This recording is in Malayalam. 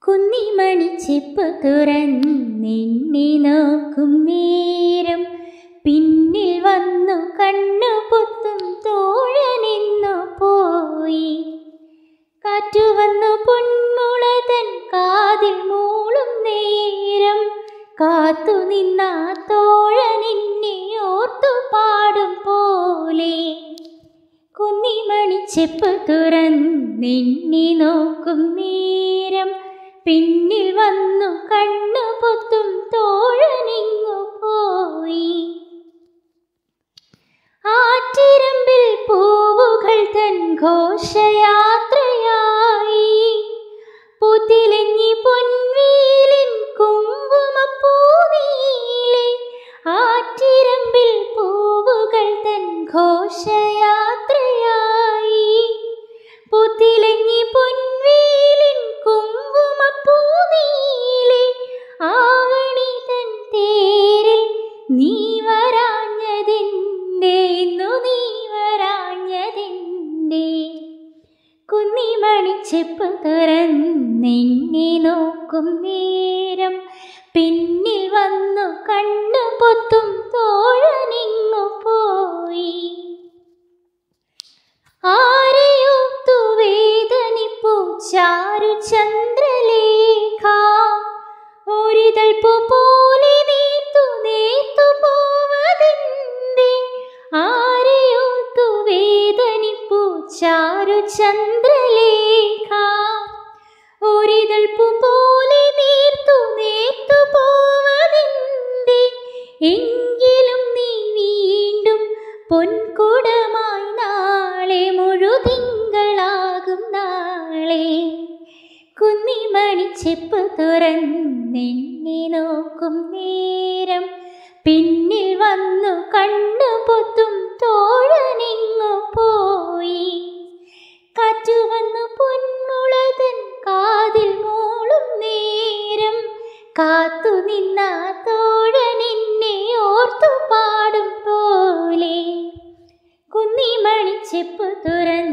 കുന്നിമണി ചെപ്പ് തുറന്നെണ്ണി നോക്കും നേരം പിന്നിൽ വന്നു കണ്ണു പൊത്തും തോഴനിന്നു പോയി കാറ്റു വന്നു പൊന്മുളതൻ കാതിൽ മൂളും നേരം കാത്തു നിന്ന തോഴനിന്നെ ഓർത്തു പാടും പോലെ കുന്നിമണി ചെപ്പ് തുറന്നെണ്ണി നോക്കും നേരം പിന്നിൽ വന്നു കണ്ണു പൊത്തും തോഴനിങ്ങു പോയി ആറ്റിരമ്പിൽ പൂവുകൾ തൻ ഘോഷയാത്രയായി പുതിലഞ്ഞി പൊൻവീലിൻ കുങ്കുമപ്പൂനീലെ ആറ്റിരമ്പിൽ പൂവുകൾ തൻ ഘോഷയാത്രയായി പുതിലഞ്ഞി പൊൻവീലിൻ കുങ്കുമപ്പൂനീലെ ആവണി തൻ തേരിൽ നീ വരാഞ്ഞതിൻ്റെ ഇന്നു നീ വരാഞ്ഞതിൻ്റെ കുന്നിമണി ചെപ്പ് തുറന്നെണ്ണി നോക്കും നേരം പിന്നിൽ വന്നു കണ്ണു പൊത്തും തോഴനിങ്ങു പോയി ആരെയോർത്തു വേദനിപ്പു ചാരു ചന്ദ്രലേഖ ഒരിതൾ പൂ പോലെ നീർത്തു നേർത്തു പോവതെന്തേ ആരെയോർത്തു വേദനിപ്പു ചാരു ചന്ദ്രലേഖ ഒരിതൾ പൂ പോലെ നീർത്തു നേർത്തു പോവതെന്തേ എങ്കിലും നീ വീണ്ടും പൊൻകുടമായി നാളെ മുഴുതിങ്കളാകും നാളെ കുന്നിമണി ചെപ്പ് തുറന്നെണ്ണി നോക്കും നേരം പിന്നിൽ വന്നു കണ്ണു പൊത്തും തോഴനിങ്ങു പോയി കാറ്റു വന്നു പൊന്മുളതൻ കാതിൽ മൂളും നേരം കാത്തു നിന്ന തോഴനിന്നെ ഓർത്തു പാടും പോലെ കുന്നിമണി ചെപ്പ് തുറന്ന്